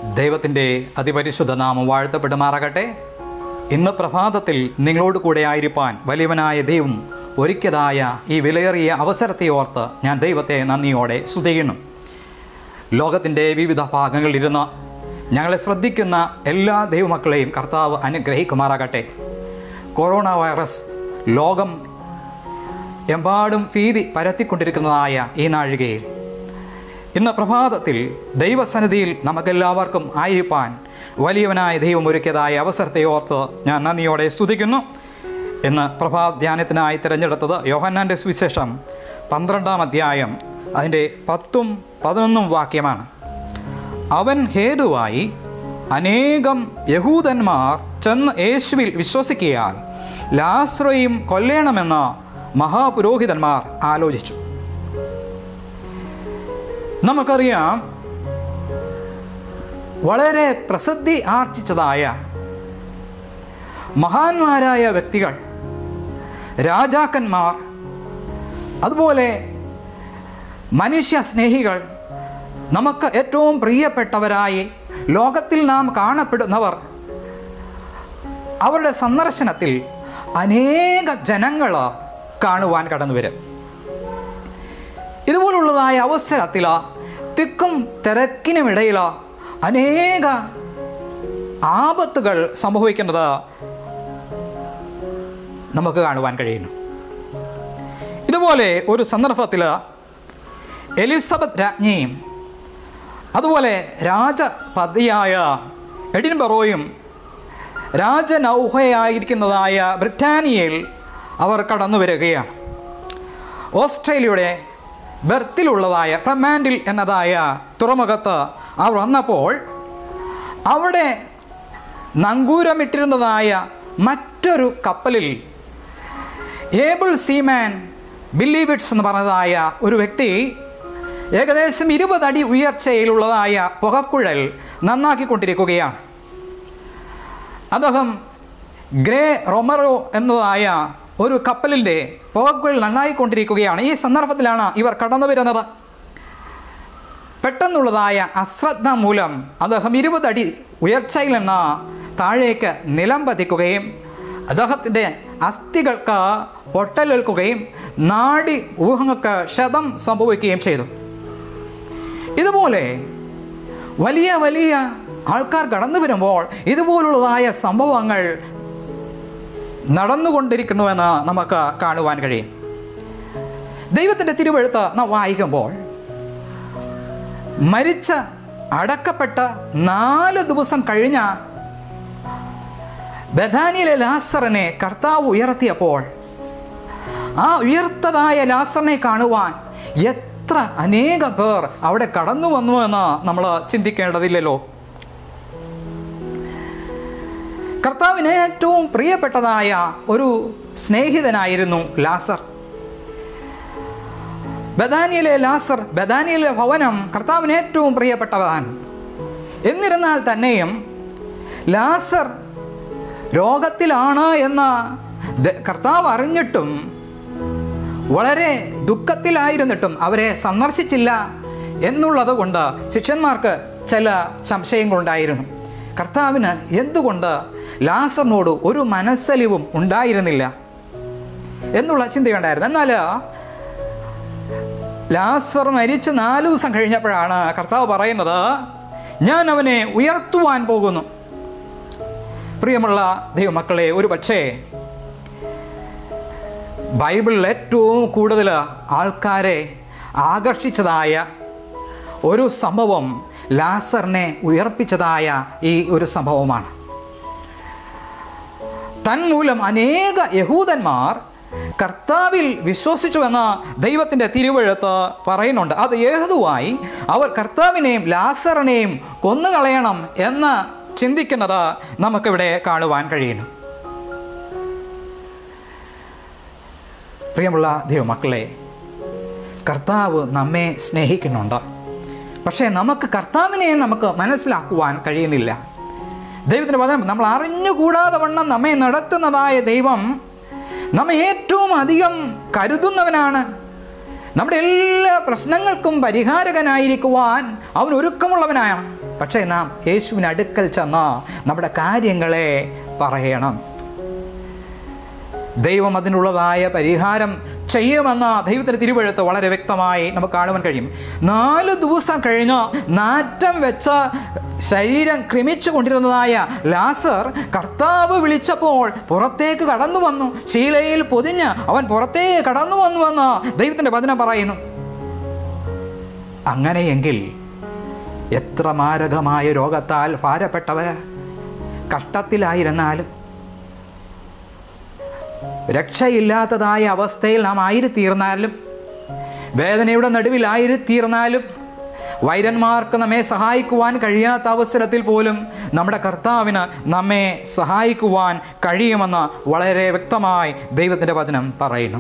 ദൈവത്തിൻ്റെ അതിപരിശുദ്ധ നാമം വാഴ്ത്തപ്പെടുമാറാകട്ടെ ഇന്ന് പ്രഭാതത്തിൽ നിങ്ങളോട് കൂടെ ആയിരിക്കാൻ വലിയവനായ ദൈവം ഒരുക്കിയതായ ഈ വിലയേറിയ അവസരത്തെ ഓർത്ത് ഞാൻ ദൈവത്തെ നന്ദിയോടെ സ്തുതിക്കുന്നു ലോകത്തിൻ്റെ വിവിധ ഭാഗങ്ങളിലിരുന്ന് ഞങ്ങളെ ശ്രദ്ധിക്കുന്ന എല്ലാ ദൈവമക്കളെയും കർത്താവ് അനുഗ്രഹിക്കുമാറാകട്ടെ കൊറോണ വൈറസ് ലോകം എമ്പാടും ഭീതി പരത്തിക്കൊണ്ടിരിക്കുന്നതായ ഈ നാഴികയിൽ ഇന്ന് പ്രഭാതത്തിൽ ദൈവസന്നിധിയിൽ നമുക്കെല്ലാവർക്കും ആയിരിക്കാൻ വലിയവനായ ദൈവം ഒരുക്കിയതായ അവസരത്തെ ഓർത്ത് ഞാൻ നന്ദിയോടെ സ്തുതിക്കുന്നു ഇന്ന് പ്രഭാത ധ്യാനത്തിനായി തിരഞ്ഞെടുത്തത് യോഹന്നാൻ്റെ സുവിശേഷം പന്ത്രണ്ടാം അധ്യായം അതിൻ്റെ പത്തും പതിനൊന്നും വാക്യമാണ് അവൻ ഹേതുവായി അനേകം യഹൂദന്മാർ ചെന്ന് യേശുവിൽ വിശ്വസിക്കിയാൽ ലാസ്രയും കൊല്ലേണമെന്ന് മഹാപുരോഹിതന്മാർ ആലോചിച്ചു നമുക്കറിയാം വളരെ പ്രസിദ്ധി ആർജിച്ചതായ മഹാന്മാരായ വ്യക്തികൾ രാജാക്കന്മാർ അതുപോലെ മനുഷ്യ സ്നേഹികൾ നമുക്ക് ഏറ്റവും പ്രിയപ്പെട്ടവരായി ലോകത്തിൽ നാം കാണപ്പെടുന്നവർ അവരുടെ സന്ദർശനത്തിൽ അനേക ജനങ്ങൾ കാണുവാൻ കടന്നു വരും ഇതുപോലുള്ളതായ അവസരത്തിൽ തിക്കും തിരക്കിനുമിടയിൽ അനേക ആപത്തുകൾ സംഭവിക്കുന്നത് നമുക്ക് കാണുവാൻ കഴിയുന്നു ഇതുപോലെ ഒരു സന്ദർഭത്തിൽ എലിസബത്ത് രാജ്ഞിയും അതുപോലെ രാജപതിയായ എഡിൻബറോയും രാജനൗഹയായിരിക്കുന്നതായ ബ്രിട്ടാനിയയിൽ അവർ കടന്നു വരികയാണ് ഓസ്ട്രേലിയയുടെ ബെർത്തിലുള്ളതായ പ്രമാൻഡിൽ എന്നതായ തുറമുഖത്ത് അവർ വന്നപ്പോൾ അവിടെ നങ്കൂരമിട്ടിരുന്നതായ മറ്റൊരു കപ്പലിൽ ഏബിൾ സീമാൻ ബില്ലീവിറ്റ്സ് എന്ന് പറഞ്ഞതായ ഒരു വ്യക്തി ഏകദേശം ഇരുപതടി ഉയർച്ചയിലുള്ളതായ പുകക്കുഴൽ നന്നാക്കിക്കൊണ്ടിരിക്കുകയാണ് അദ്ദേഹം ഗ്രേ റൊമറോ എന്നതായ ഒരു കപ്പലിൻ്റെ പുകക്കുഴൽ നന്നായിക്കൊണ്ടിരിക്കുകയാണ് ഈ സന്ദർഭത്തിലാണ് ഇവർ കടന്നു വരുന്നത് പെട്ടെന്നുള്ളതായ അശ്രദ്ധ മൂലം അദ്ദേഹം ഇരുപതടി ഉയർച്ചയിൽ നിന്ന് താഴേക്ക് നിലം പതിക്കുകയും അദ്ദേഹത്തിൻ്റെ അസ്ഥികൾക്ക് പൊട്ടലേൽക്കുകയും നാടി ഊഹങ്ങൾക്ക് ക്ഷതം സംഭവിക്കുകയും ചെയ്തു ഇതുപോലെ വലിയ വലിയ ആൾക്കാർ കടന്നു വരുമ്പോൾ ഇതുപോലുള്ളതായ സംഭവങ്ങൾ നടന്നുകൊണ്ടിരിക്കുന്നുവെന്ന് നമുക്ക് കാണുവാൻ കഴിയും ദൈവത്തിൻ്റെ തിരുവഴുത്ത് നാം വായിക്കുമ്പോൾ മരിച്ച അടക്കപ്പെട്ട നാല് ദിവസം കഴിഞ്ഞ ബഥാനിയിലെ ലാസറിനെ കർത്താവ് ഉയർത്തിയപ്പോൾ ആ ഉയർത്തതായ ലാസറിനെ കാണുവാൻ എത്ര അനേക പേർ അവിടെ കടന്നു വന്നു എന്ന് നമ്മൾ ചിന്തിക്കേണ്ടതില്ലല്ലോ കർത്താവിന് ഏറ്റവും പ്രിയപ്പെട്ടതായ ഒരു സ്നേഹിതനായിരുന്നു ലാസർ ബദാനിയിലെ ലാസർ ബദാനിയിലെ ഭവനം കർത്താവിന് ഏറ്റവും പ്രിയപ്പെട്ടതാണ് എന്നിരുന്നാൽ തന്നെയും ലാസർ രോഗത്തിലാണ് എന്ന കർത്താവ് അറിഞ്ഞിട്ടും വളരെ ദുഃഖത്തിലായിരുന്നിട്ടും അവരെ സന്ദർശിച്ചില്ല എന്നുള്ളത് കൊണ്ട് ശിഷ്യന്മാർക്ക് ചില സംശയങ്ങളുണ്ടായിരുന്നു കർത്താവിന് എന്തുകൊണ്ട് ലാസറിനോട് ഒരു മനസ്സലിവും ഉണ്ടായിരുന്നില്ല എന്നുള്ള ചിന്തയുണ്ടായിരുന്നു എന്നാൽ ലാസർ മരിച്ച് നാല് ദിവസം കഴിഞ്ഞപ്പോഴാണ് കർത്താവ് പറയുന്നത് ഞാൻ അവനെ ഉയർത്തുവാൻ പോകുന്നു പ്രിയമുള്ള ദൈവമക്കളെ ഒരു പക്ഷേ ബൈബിളിൽ ഏറ്റവും കൂടുതൽ ആൾക്കാരെ ആകർഷിച്ചതായ ഒരു സംഭവം ലാസറിനെ ഉയർപ്പിച്ചതായ ഈ ഒരു സംഭവമാണ് തന്മൂലം അനേക യഹൂദന്മാർ കർത്താവിൽ വിശ്വസിച്ചുവെന്ന് ദൈവത്തിൻ്റെ തിരുവഴുത്ത് പറയുന്നുണ്ട് അത് ഏതുവായി അവർ കർത്താവിനെയും ലാസറിനെയും കൊന്നുകളയണം എന്ന് ചിന്തിക്കുന്നത് നമുക്കിവിടെ കാണുവാൻ കഴിയുന്നു പ്രിയമുള്ള ദൈവമക്കളെ കർത്താവ് നമ്മെ സ്നേഹിക്കുന്നുണ്ട് പക്ഷേ നമുക്ക് കർത്താവിനെ നമുക്ക് മനസ്സിലാക്കുവാൻ കഴിയുന്നില്ല ദൈവത്തിൻ്റെ വചനം നമ്മൾ അറിഞ്ഞുകൂടാതെ വണ്ണം നമ്മെ നടത്തുന്നതായ ദൈവം നമ്മെ ഏറ്റവും അധികം കരുതുന്നവനാണ് നമ്മുടെ എല്ലാ പ്രശ്നങ്ങൾക്കും പരിഹാരകനായിരിക്കുവാൻ അവൻ ഒരുക്കമുള്ളവനാണ് പക്ഷേ നാം യേശുവിന് അടുക്കൽ ചെന്ന് നമ്മുടെ കാര്യങ്ങളെ പറയണം ദൈവം അതിനുള്ളതായ പരിഹാരം ചെയ്യുമെന്ന ദൈവത്തിൻ്റെ തിരുവഴുത്ത് വളരെ വ്യക്തമായി നമുക്ക് കാണുവാൻ കഴിയും നാല് ദിവസം കഴിഞ്ഞ് നാറ്റം വെച്ച ശരീരം ക്രമിച്ചു കൊണ്ടിരുന്നതായ ലാസർ കർത്താവ് വിളിച്ചപ്പോൾ പുറത്തേക്ക് കടന്നു വന്നു ശീലയിൽ പൊതിഞ്ഞ് അവൻ പുറത്തേക്ക് കടന്നു വന്നുവെന്ന് ദൈവത്തിൻ്റെ വചനം പറയുന്നു അങ്ങനെയെങ്കിൽ എത്ര മാരകമായ രോഗത്താൽ ഭാരപ്പെട്ടവര് കഷ്ടത്തിലായിരുന്നാലും രക്ഷയില്ലാത്തതായ അവസ്ഥയിൽ നാം ആയിരത്തീർന്നാലും വേദനയുടെ നടുവിലായിരത്തീർന്നാലും വൈരന്മാർക്ക് നമ്മെ സഹായിക്കുവാൻ കഴിയാത്ത അവസരത്തിൽ പോലും നമ്മുടെ കർത്താവിന് നമ്മെ സഹായിക്കുവാൻ കഴിയുമെന്ന് വളരെ വ്യക്തമായി ദൈവത്തിൻ്റെ വചനം പറയുന്നു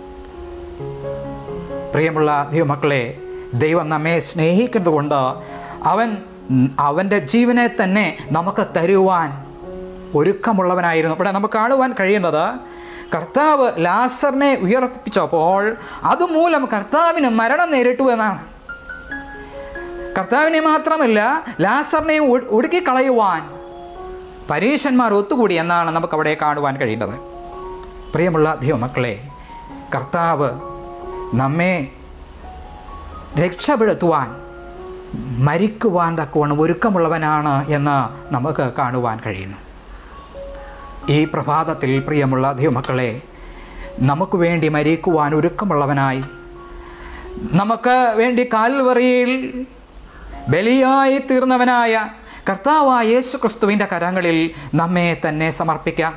പ്രിയമുള്ള ദൈവമക്കളെ ദൈവം നമ്മെ സ്നേഹിക്കുന്നത് കൊണ്ട് അവൻ അവൻ്റെ ജീവനെ തന്നെ നമുക്ക് തരുവാൻ ഒരുക്കമുള്ളവനായിരുന്നു ഇവിടെ നമുക്ക് കാണുവാൻ കഴിയുന്നത് കർത്താവ് ലാസറിനെ ഉയർത്തിപ്പിച്ചപ്പോൾ അതുമൂലം കർത്താവിന് മരണം നേരിട്ടു എന്നാണ് കർത്താവിനെ മാത്രമല്ല ലാസറിനെ ഒ- ഒടുക്കിക്കളയുവാൻ പരീശന്മാർ ഒത്തുകൂടി എന്നാണ് നമുക്കവിടെ കാണുവാൻ കഴിയുന്നത് പ്രിയമുള്ള ദൈവമക്കളെ കർത്താവ് നമ്മെ രക്ഷപ്പെടുത്തുവാൻ മരിക്കുവാൻ തക്കവണ്ണം ഒരുക്കമുള്ളവനാണ് എന്ന് നമുക്ക് കാണുവാൻ കഴിയുന്നു ഈ പ്രഭാതത്തിൽ പ്രിയമുള്ള ദൈവമക്കളെ നമുക്ക് വേണ്ടി മരിക്കുവാൻ ഒരുക്കമുള്ളവനായി നമുക്ക് വേണ്ടി കാൽവറിയിൽ ബലിയായി തീർന്നവനായ കർത്താവായ യേശു ക്രിസ്തുവിൻ്റെ കരങ്ങളിൽ നമ്മെ തന്നെ സമർപ്പിക്കാം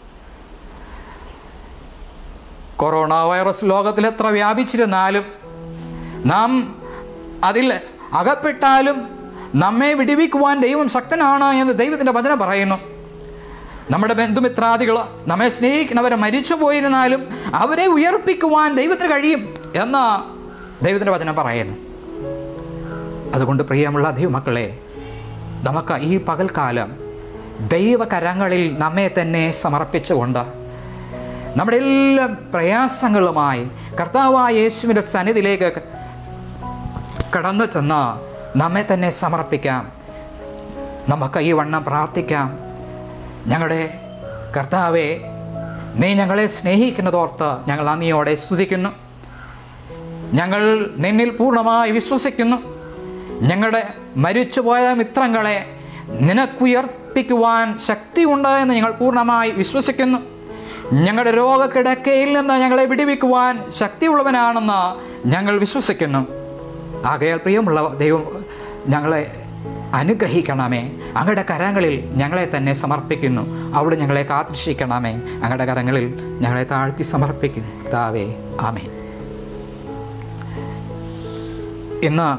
കൊറോണ വൈറസ് ലോകത്തിൽ എത്ര വ്യാപിച്ചിരുന്നാലും നാം അതിൽ അകപ്പെട്ടാലും നമ്മെ വിടിവിക്കുവാൻ ദൈവം ശക്തനാണ് എന്ന് ദൈവത്തിൻ്റെ വചനം പറയുന്നു നമ്മുടെ ബന്ധുമിത്രാദികൾ നമ്മെ സ്നേഹിക്കുന്നവരെ മരിച്ചു പോയിരുന്നാലും അവരെ ഉയർപ്പിക്കുവാൻ ദൈവത്തിന് കഴിയും എന്ന് ദൈവത്തിൻ്റെ വചനം പറയുന്നു അതുകൊണ്ട് പ്രിയമുള്ള ദൈവമക്കളെ നമുക്ക് ഈ പകൽക്കാലം ദൈവകരങ്ങളിൽ നമ്മെ തന്നെ സമർപ്പിച്ചുകൊണ്ട് നമ്മുടെ എല്ലാ പ്രയാസങ്ങളുമായി കർത്താവായ യേശുവിൻ്റെ സന്നിധിയിലേക്ക് കടന്നു ചെന്ന് നമ്മെ തന്നെ സമർപ്പിക്കാം നമുക്ക് ഈ വണ്ണം പ്രാർത്ഥിക്കാം ഞങ്ങളുടെ കർത്താവെ നീ ഞങ്ങളെ സ്നേഹിക്കുന്നതോർത്ത് ഞങ്ങൾ നന്ദിയോടെ സ്തുതിക്കുന്നു ഞങ്ങൾ നിന്നിൽ പൂർണ്ണമായി വിശ്വസിക്കുന്നു ഞങ്ങളുടെ മരിച്ചുപോയ മിത്രങ്ങളെ നിനക്കുയർപ്പിക്കുവാൻ ശക്തിയുണ്ട് എന്ന് ഞങ്ങൾ പൂർണ്ണമായി വിശ്വസിക്കുന്നു ഞങ്ങളുടെ രോഗക്കിടക്കയിൽ നിന്ന് ഞങ്ങളെ വിടിവിക്കുവാൻ ശക്തിയുള്ളവനാണെന്ന് ഞങ്ങൾ വിശ്വസിക്കുന്നു ആകയാൽ പ്രിയമുള്ള ദൈവം ഞങ്ങളെ അനുഗ്രഹിക്കണമേ അങ്ങയുടെ കരങ്ങളിൽ ഞങ്ങളെ തന്നെ സമർപ്പിക്കുന്നു അവിടെ ഞങ്ങളെ കാത്തിരക്ഷിക്കണമേ അങ്ങയുടെ കരങ്ങളിൽ ഞങ്ങളെ താഴ്ത്തി സമർപ്പിക്കുന്നു താവേ ആമേ ഇന്ന്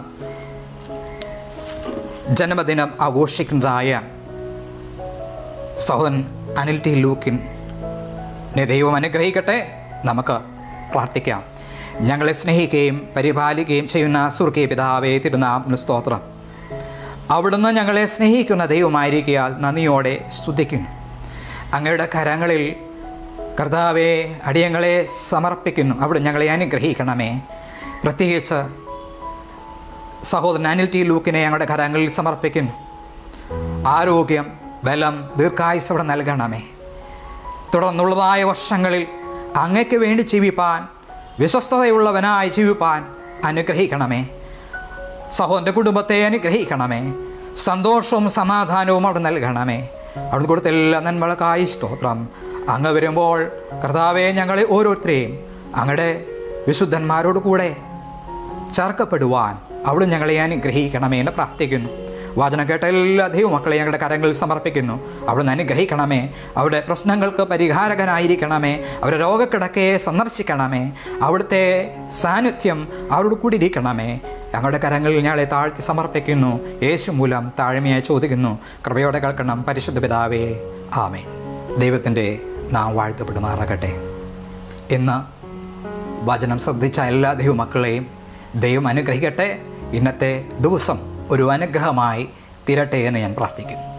ജന്മദിനം ആഘോഷിക്കുന്നതായ സഹോദരൻ അനിൽ ടി ലൂക്കിനെ ദൈവം അനുഗ്രഹിക്കട്ടെ നമുക്ക് പ്രാർത്ഥിക്കാം ഞങ്ങളെ സ്നേഹിക്കുകയും പരിപാലിക്കുകയും ചെയ്യുന്ന സുർക്കീയ പിതാവേ തിരുനാമത്തിന് സ്തോത്രം അവിടുന്ന് ഞങ്ങളെ സ്നേഹിക്കുന്ന ദൈവമായിരിക്കാൽ നന്ദിയോടെ സ്തുതിക്കുന്നു അങ്ങയുടെ കരങ്ങളിൽ കർത്താവെ അടിയങ്ങളെ സമർപ്പിക്കുന്നു അവിടെ ഞങ്ങളെ അനുഗ്രഹിക്കണമേ പ്രത്യേകിച്ച് സഹോദരൻ അനിൽ ടി ലൂക്കിനെ ഞങ്ങളുടെ കരങ്ങളിൽ സമർപ്പിക്കുന്നു ആരോഗ്യം ബലം ദീർഘായുസ് അവിടെ നൽകണമേ തുടർന്നുള്ളതായ വർഷങ്ങളിൽ അങ്ങയ്ക്ക് വേണ്ടി ജീവിപ്പാൻ വിശ്വസ്തതയുള്ളവനായി ജീവിപ്പാൻ അനുഗ്രഹിക്കണമേ സഹോദരൻ്റെ കുടുംബത്തെ അനുഗ്രഹിക്കണമേ സന്തോഷവും സമാധാനവും അവിടെ നൽകണമേ അവിടെ കൊടുത്ത എല്ലാ നന്മകൾക്കായി സ്തോത്രം അങ്ങ് വരുമ്പോൾ കർത്താവെ ഞങ്ങളെ ഓരോരുത്തരെയും അങ്ങയുടെ വിശുദ്ധന്മാരോട് കൂടെ ചേർക്കപ്പെടുവാൻ അവിടെ ഞങ്ങളെ അനുഗ്രഹിക്കണമേ എന്ന് പ്രാർത്ഥിക്കുന്നു വാചനം കേട്ട എല്ലാ ദൈവമക്കളെ ഞങ്ങളുടെ കരങ്ങളിൽ സമർപ്പിക്കുന്നു അവിടുന്ന് അനുഗ്രഹിക്കണമേ അവരുടെ പ്രശ്നങ്ങൾക്ക് പരിഹാരകനായിരിക്കണമേ അവരുടെ രോഗക്കിടക്കയെ സന്ദർശിക്കണമേ അവിടുത്തെ സാന്നിധ്യം അവരോട് കൂടി ഇരിക്കണമേ ഞങ്ങളുടെ കരങ്ങളിൽ ഞങ്ങളെ താഴ്ത്തി സമർപ്പിക്കുന്നു യേശു മൂലം താഴ്മയായി ചോദിക്കുന്നു കൃപയോടെ കേൾക്കണം പരിശുദ്ധ പിതാവേ ആമേ ദൈവത്തിൻ്റെ നാം വാഴ്ത്തപ്പെടുമാറാകട്ടെ ഇന്ന് വചനം ശ്രദ്ധിച്ച എല്ലാ ദൈവമക്കളെയും ദൈവം അനുഗ്രഹിക്കട്ടെ ഇന്നത്തെ ദിവസം ഒരു അനുഗ്രഹമായി തീരട്ടെ എന്ന് ഞാൻ പ്രാർത്ഥിക്കുന്നു